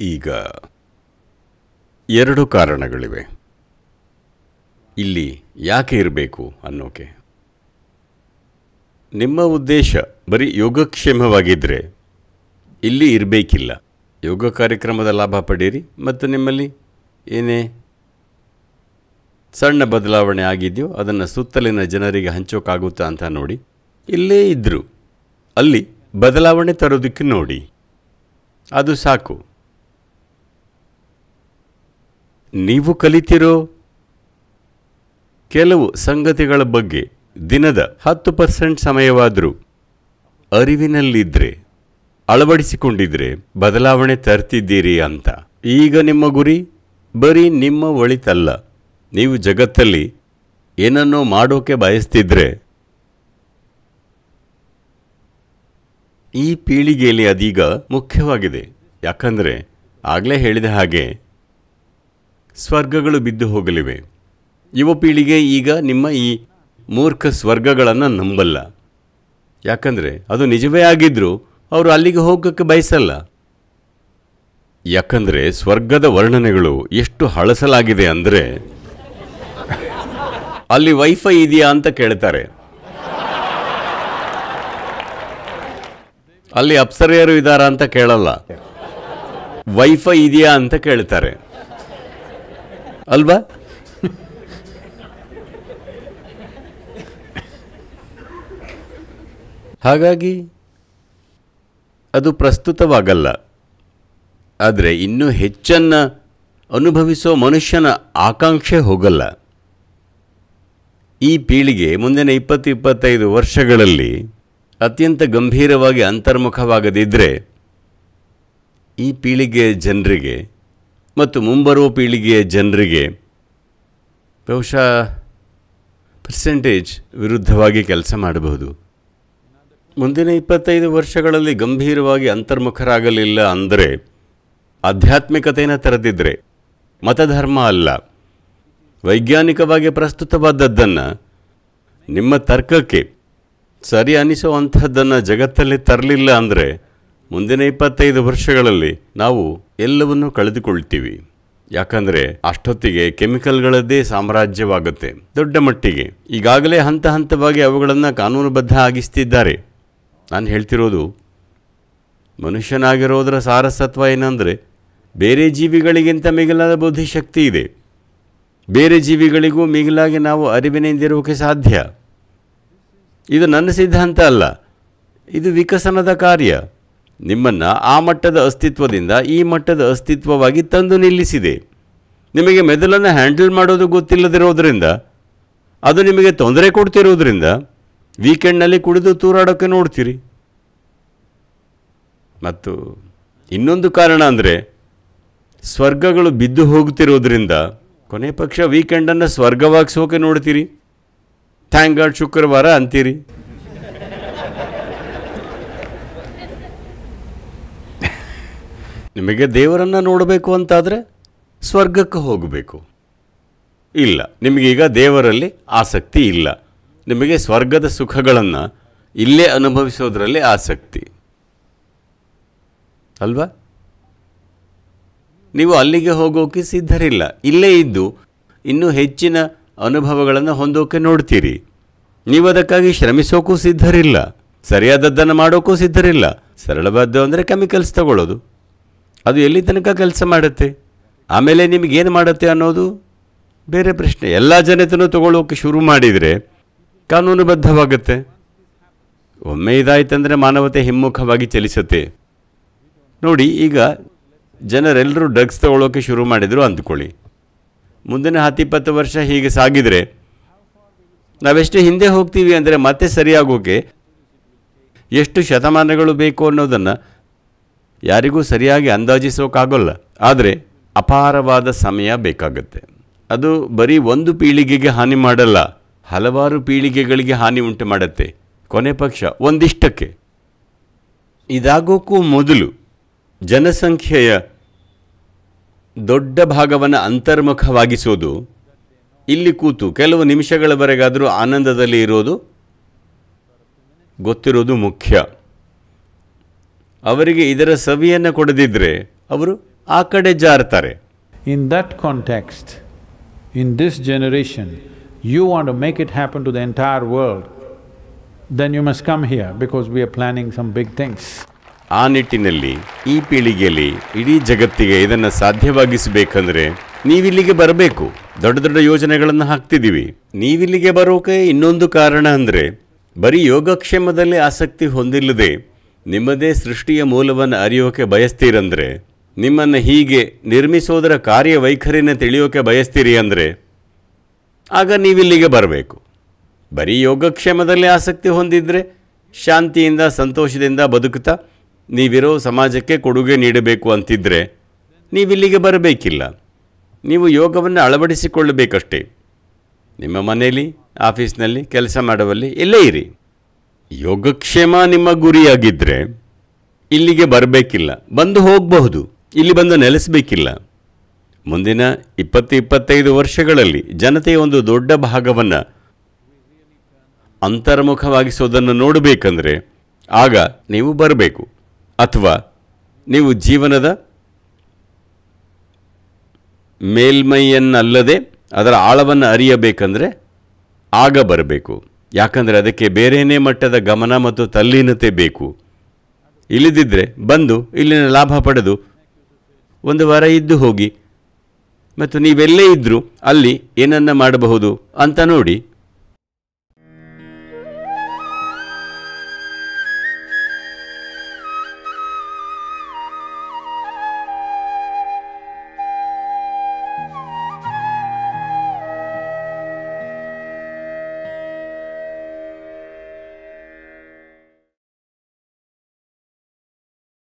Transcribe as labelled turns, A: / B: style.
A: ಈಗ ಎರಡು ಕಾರಣಗಳಿವೆ ಇಲ್ಲಿ ಯಾಕೆ ಇರಬೇಕು ಅನ್ನೋಕೆ ನಿಮ್ಮ ಉದ್ದೇಶ ಬರೀ ಯೋಗಕ್ಷೇಮವಾಗಿದ್ದರೆ ಇಲ್ಲಿ ಇರಬೇಕಿಲ್ಲ ಯೋಗ ಕಾರ್ಯಕ್ರಮದ ಲಾಭ ಪಡೀರಿ ಮತ್ತು ನಿಮ್ಮಲ್ಲಿ ಏನೇ ಸಣ್ಣ ಬದಲಾವಣೆ ಆಗಿದೆಯೋ ಅದನ್ನು ಸುತ್ತಲಿನ ಜನರಿಗೆ ಹಂಚೋಕ್ಕಾಗುತ್ತಾ ಅಂತ ನೋಡಿ ಇಲ್ಲೇ ಇದ್ದರು ಅಲ್ಲಿ ಬದಲಾವಣೆ ತರೋದಕ್ಕೆ ನೋಡಿ ಅದು ಸಾಕು ನೀವು ಕಲಿತಿರೋ ಕೆಲವು ಸಂಗತಿಗಳ ಬಗ್ಗೆ ದಿನದ ಹತ್ತು ಪರ್ಸೆಂಟ್ ಸಮಯವಾದರೂ ಅರಿವಿನಲ್ಲಿದ್ದರೆ ಅಳವಡಿಸಿಕೊಂಡಿದ್ರೆ ಬದಲಾವಣೆ ತರ್ತಿದ್ದೀರಿ ಅಂತ ಈಗ ನಿಮ್ಮ ಗುರಿ ಬರೀ ನಿಮ್ಮ ಒಳಿತಲ್ಲ ನೀವು ಜಗತ್ತಲ್ಲಿ ಏನನ್ನೋ ಮಾಡೋಕೆ ಬಯಸ್ತಿದ್ರೆ ಈ ಪೀಳಿಗೆಯಲ್ಲಿ ಅದೀಗ ಮುಖ್ಯವಾಗಿದೆ ಯಾಕಂದರೆ ಆಗಲೇ ಹೇಳಿದ ಹಾಗೆ ಸ್ವರ್ಗಗಳು ಬಿದ್ದು ಹೋಗಲಿವೆ ಯುವ ಪೀಳಿಗೆ ಈಗ ನಿಮ್ಮ ಈ ಮೂರ್ಖ ಸ್ವರ್ಗಗಳನ್ನು ನಂಬಲ್ಲ ಯಾಕಂದರೆ ಅದು ನಿಜವೇ ಆಗಿದ್ದರೂ ಅವರು ಅಲ್ಲಿಗೆ ಹೋಗೋಕ್ಕೆ ಬಯಸಲ್ಲ ಯಾಕಂದರೆ ಸ್ವರ್ಗದ ವರ್ಣನೆಗಳು ಎಷ್ಟು ಹಳಸಲಾಗಿದೆ ಅಂದರೆ ಅಲ್ಲಿ ವೈಫೈ ಇದೆಯಾ ಅಂತ ಕೇಳ್ತಾರೆ ಅಲ್ಲಿ ಅಪ್ಸರೆಯರು ಇದ್ದಾರಾ ಅಂತ ಕೇಳಲ್ಲ ವೈಫೈ ಇದೆಯಾ ಅಂತ ಕೇಳ್ತಾರೆ ಅಲ್ವಾ ಹಾಗಾಗಿ ಅದು ಪ್ರಸ್ತುತವಾಗಲ್ಲ ಆದರೆ ಇನ್ನೂ ಹೆಚ್ಚನ್ನು ಅನುಭವಿಸೋ ಮನುಷ್ಯನ ಆಕಾಂಕ್ಷೆ ಹೋಗಲ್ಲ ಈ ಪೀಳಿಗೆ ಮುಂದಿನ ಇಪ್ಪತ್ತು ಇಪ್ಪತ್ತೈದು ವರ್ಷಗಳಲ್ಲಿ ಅತ್ಯಂತ ಗಂಭೀರವಾಗಿ ಅಂತರ್ಮುಖವಾಗದಿದ್ದರೆ ಈ ಪೀಳಿಗೆಯ ಜನರಿಗೆ ಮತ್ತು ಮುಂಬರುವ ಪೀಳಿಗೆಯ ಜನರಿಗೆ ಬಹುಶಃ ಪರ್ಸೆಂಟೇಜ್ ವಿರುದ್ಧವಾಗಿ ಕೆಲಸ ಮಾಡಬಹುದು ಮುಂದಿನ ಇಪ್ಪತ್ತೈದು ವರ್ಷಗಳಲ್ಲಿ ಗಂಭೀರವಾಗಿ ಅಂತರ್ಮುಖರಾಗಲಿಲ್ಲ ಅಂದರೆ ಆಧ್ಯಾತ್ಮಿಕತೆಯನ್ನು ತರದಿದ್ದರೆ ಮತಧರ್ಮ ಅಲ್ಲ ವೈಜ್ಞಾನಿಕವಾಗಿ ಪ್ರಸ್ತುತವಾದದ್ದನ್ನು ನಿಮ್ಮ ತರ್ಕಕ್ಕೆ ಸರಿ ಅನಿಸುವಂಥದ್ದನ್ನು ಜಗತ್ತಲ್ಲಿ ತರಲಿಲ್ಲ ಅಂದರೆ ಮುಂದಿನ ಇಪ್ಪತ್ತೈದು ವರ್ಷಗಳಲ್ಲಿ ನಾವು ಎಲ್ಲವನ್ನೂ ಕಳೆದುಕೊಳ್ತೀವಿ ಯಾಕಂದರೆ ಅಷ್ಟೊತ್ತಿಗೆ ಕೆಮಿಕಲ್ಗಳದ್ದೇ ಸಾಮ್ರಾಜ್ಯವಾಗುತ್ತೆ ದೊಡ್ಡ ಮಟ್ಟಿಗೆ ಈಗಾಗಲೇ ಹಂತ ಹಂತವಾಗಿ ಅವುಗಳನ್ನು ಕಾನೂನುಬದ್ಧ ಆಗಿಸ್ತಿದ್ದಾರೆ ನಾನು ಹೇಳ್ತಿರೋದು ಮನುಷ್ಯನಾಗಿರೋದರ ಸಾರಸತ್ವ ಏನಂದರೆ ಬೇರೆ ಜೀವಿಗಳಿಗಿಂತ ಮಿಗಿಲಾದ ಬುದ್ಧಿಶಕ್ತಿ ಇದೆ ಬೇರೆ ಜೀವಿಗಳಿಗೂ ಮಿಗಿಲಾಗಿ ನಾವು ಅರಿವಿನಿಂದಿರೋಕೆ ಸಾಧ್ಯ ಇದು ನನ್ನ ಸಿದ್ಧಾಂತ ಅಲ್ಲ ಇದು ವಿಕಸನದ ಕಾರ್ಯ ನಿಮ್ಮನ್ನು ಆ ಮಟ್ಟದ ಅಸ್ತಿತ್ವದಿಂದ ಈ ಮಟ್ಟದ ಅಸ್ತಿತ್ವವಾಗಿ ತಂದು ನಿಲ್ಲಿಸಿದೆ ನಿಮಗೆ ಮೆದುಳನ್ನು ಹ್ಯಾಂಡಲ್ ಮಾಡೋದು ಗೊತ್ತಿಲ್ಲದಿರೋದ್ರಿಂದ ಅದು ನಿಮಗೆ ತೊಂದರೆ ಕೊಡ್ತಿರೋದ್ರಿಂದ ವೀಕೆಂಡ್ನಲ್ಲಿ ಕುಡಿದು ತೂರಾಡೋಕ್ಕೆ ನೋಡ್ತೀರಿ ಮತ್ತು ಇನ್ನೊಂದು ಕಾರಣ ಅಂದರೆ ಸ್ವರ್ಗಗಳು ಬಿದ್ದು ಹೋಗ್ತಿರೋದ್ರಿಂದ ಕೊನೆ ಪಕ್ಷ ವೀಕೆಂಡನ್ನು ಸ್ವರ್ಗವಾಗಿಸೋಕೆ ನೋಡ್ತೀರಿ ಥ್ಯಾಂಕ್ ಗಾಡ್ ಶುಕ್ರವಾರ ಅಂತೀರಿ ನಿಮಗೆ ದೇವರನ್ನು ನೋಡಬೇಕು ಅಂತಾದರೆ ಸ್ವರ್ಗಕ್ಕೆ ಹೋಗಬೇಕು ಇಲ್ಲ ನಿಮಗೀಗ ದೇವರಲ್ಲಿ ಆಸಕ್ತಿ ಇಲ್ಲ ನಿಮಗೆ ಸ್ವರ್ಗದ ಸುಖಗಳನ್ನು ಇಲ್ಲೇ ಅನುಭವಿಸೋದ್ರಲ್ಲಿ ಆಸಕ್ತಿ ಅಲ್ವಾ ನೀವು ಅಲ್ಲಿಗೆ ಹೋಗೋಕೆ ಸಿದ್ಧರಿಲ್ಲ ಇಲ್ಲೇ ಇದ್ದು ಇನ್ನೂ ಹೆಚ್ಚಿನ ಅನುಭವಗಳನ್ನು ಹೊಂದೋಕೆ ನೋಡ್ತೀರಿ ನೀವು ಅದಕ್ಕಾಗಿ ಶ್ರಮಿಸೋಕ್ಕೂ ಸಿದ್ಧರಿಲ್ಲ ಸರಿಯಾದದ್ದನ್ನು ಮಾಡೋಕ್ಕೂ ಸಿದ್ಧರಿಲ್ಲ ಸರಳವಾದ್ದು ಅಂದರೆ ಕೆಮಿಕಲ್ಸ್ ತಗೊಳ್ಳೋದು ಅದು ಎಲ್ಲಿ ತನಕ ಕೆಲಸ ಮಾಡುತ್ತೆ ಆಮೇಲೆ ನಿಮಗೇನು ಮಾಡುತ್ತೆ ಅನ್ನೋದು ಬೇರೆ ಪ್ರಶ್ನೆ ಎಲ್ಲ ಜನತೆನೂ ತಗೊಳ್ಳೋಕೆ ಶುರು ಮಾಡಿದರೆ ಕಾನೂನುಬದ್ಧವಾಗುತ್ತೆ ಒಮ್ಮೆ ಇದಾಯ್ತಂದರೆ ಮಾನವತೆ ಹಿಮ್ಮುಖವಾಗಿ ಚಲಿಸುತ್ತೆ ನೋಡಿ ಈಗ ಜನರೆಲ್ಲರೂ ಡ್ರಗ್ಸ್ ತಗೊಳ್ಳೋಕೆ ಶುರು ಮಾಡಿದರು ಅಂದ್ಕೊಳ್ಳಿ ಮುಂದಿನ ಹತ್ತಿಪ್ಪತ್ತು ವರ್ಷ ಹೀಗೆ ಸಾಗಿದರೆ ನಾವೆಷ್ಟು ಹಿಂದೆ ಹೋಗ್ತೀವಿ ಅಂದರೆ ಮತ್ತೆ ಸರಿಯಾಗೋಕೆ ಎಷ್ಟು ಶತಮಾನಗಳು ಬೇಕು ಅನ್ನೋದನ್ನು ಯಾರಿಗೂ ಸರಿಯಾಗಿ ಅಂದಾಜಿಸೋಕ್ಕಾಗೋಲ್ಲ ಆದರೆ ಅಪಾರವಾದ ಸಮಯ ಬೇಕಾಗುತ್ತೆ ಅದು ಬರೀ ಒಂದು ಪೀಳಿಗೆಗೆ ಹಾನಿ ಮಾಡಲ್ಲ ಹಲವಾರು ಪೀಳಿಗೆಗಳಿಗೆ ಹಾನಿ ಉಂಟು ಮಾಡುತ್ತೆ ಕೊನೆ ಪಕ್ಷ ಒಂದಿಷ್ಟಕ್ಕೆ ಇದಾಗೋಕ್ಕೂ ಮೊದಲು ಜನಸಂಖ್ಯೆಯ ದೊಡ್ಡ ಭಾಗವನ್ನು ಅಂತರ್ಮುಖವಾಗಿಸೋದು ಇಲ್ಲಿ ಕೂತು ಕೆಲವು ನಿಮಿಷಗಳವರೆಗಾದರೂ ಆನಂದದಲ್ಲಿ ಇರೋದು ಗೊತ್ತಿರೋದು ಮುಖ್ಯ ಅವರಿಗೆ ಇದರ ಸವಿಯನ್ನು ಕೊಡದಿದ್ದರೆ ಅವರು ಆ ಕಡೆ ಜಾರ್ತಾರೆ
B: In that context, in this generation, you want to make it happen to the entire world, then you must come here because we are planning some big things.
A: ಆ ನಿಟ್ಟಿನಲ್ಲಿ ಈ ಪೀಳಿಗೆಯಲ್ಲಿ ಇಡೀ ಜಗತ್ತಿಗೆ ಇದನ್ನು ಸಾಧ್ಯವಾಗಿಸಬೇಕಂದ್ರೆ ನೀವಿಲ್ಲಿಗೆ ಬರಬೇಕು ದೊಡ್ಡ ದೊಡ್ಡ ಯೋಜನೆಗಳನ್ನು ಹಾಕ್ತಿದ್ದೀವಿ ನೀವಿಲ್ಲಿಗೆ ಬರೋಕೆ ಇನ್ನೊಂದು ಕಾರಣ ಅಂದರೆ ಬರೀ ಯೋಗಕ್ಷೇಮದಲ್ಲಿ ಆಸಕ್ತಿ ಹೊಂದಿಲ್ಲದೆ ನಿಮ್ಮದೇ ಸೃಷ್ಟಿಯ ಮೂಲವನ್ನು ಅರಿಯೋಕೆ ಬಯಸ್ತೀರಂದ್ರೆ ನಿಮ್ಮನ್ನು ಹೀಗೆ ನಿರ್ಮಿಸೋದರ ಕಾರ್ಯವೈಖರಿನ ತಿಳಿಯೋಕೆ ಬಯಸ್ತೀರಿ ಅಂದರೆ ಆಗ ನೀವಿಲ್ಲಿಗೆ ಬರಬೇಕು ಬರೀ ಯೋಗಕ್ಷೇಮದಲ್ಲಿ ಆಸಕ್ತಿ ಹೊಂದಿದ್ರೆ ಶಾಂತಿಯಿಂದ ಸಂತೋಷದಿಂದ ಬದುಕುತ್ತಾ ನೀವಿರೋ ಸಮಾಜಕ್ಕೆ ಕೊಡುಗೆ ನೀಡಬೇಕು ಅಂತಿದ್ರೆ ನೀವಿಲ್ಲಿಗೆ ಬರಬೇಕಿಲ್ಲ ನೀವು ಯೋಗವನ್ನು ಅಳವಡಿಸಿಕೊಳ್ಳಬೇಕಷ್ಟೇ ನಿಮ್ಮ ಮನೆಯಲ್ಲಿ ಆಫೀಸ್ನಲ್ಲಿ ಕೆಲಸ ಮಾಡುವಲ್ಲಿ ಎಲ್ಲೇ ಇರಿ ಯೋಗಕ್ಷೇಮ ನಿಮ್ಮ ಗುರಿಯಾಗಿದ್ದರೆ ಇಲ್ಲಿಗೆ ಬರಬೇಕಿಲ್ಲ ಬಂದು ಹೋಗಬಹುದು ಇಲ್ಲಿ ಬಂದು ನೆಲೆಸಬೇಕಿಲ್ಲ ಮುಂದಿನ ಇಪ್ಪತ್ತು ಇಪ್ಪತ್ತೈದು ವರ್ಷಗಳಲ್ಲಿ ಜನತೆಯ ಒಂದು ದೊಡ್ಡ ಭಾಗವನ್ನು ಅಂತರ್ಮುಖವಾಗಿಸೋದನ್ನು ನೋಡಬೇಕಂದ್ರೆ ಆಗ ನೀವು ಬರಬೇಕು ಅಥವಾ ನೀವು ಜೀವನದ ಮೇಲ್ಮೈಯನ್ನಲ್ಲದೆ ಅದರ ಆಳವನ್ನು ಅರಿಯಬೇಕಂದ್ರೆ ಆಗ ಬರಬೇಕು ಯಾಕಂದರೆ ಅದಕ್ಕೆ ಬೇರೆಯೇ ಮಟ್ಟದ ಗಮನ ಮತ್ತು ತಲ್ಲೀನತೆ ಬೇಕು ಇಲ್ಲದಿದ್ದರೆ ಬಂದು ಇಲ್ಲಿನ ಲಾಭ ಪಡೆದು ಒಂದು ವಾರ ಇದ್ದು ಹೋಗಿ ಮತ್ತು ನೀವೆಲ್ಲೇ ಇದ್ದರೂ ಅಲ್ಲಿ ಏನನ್ನ ಮಾಡಬಹುದು ಅಂತ ನೋಡಿ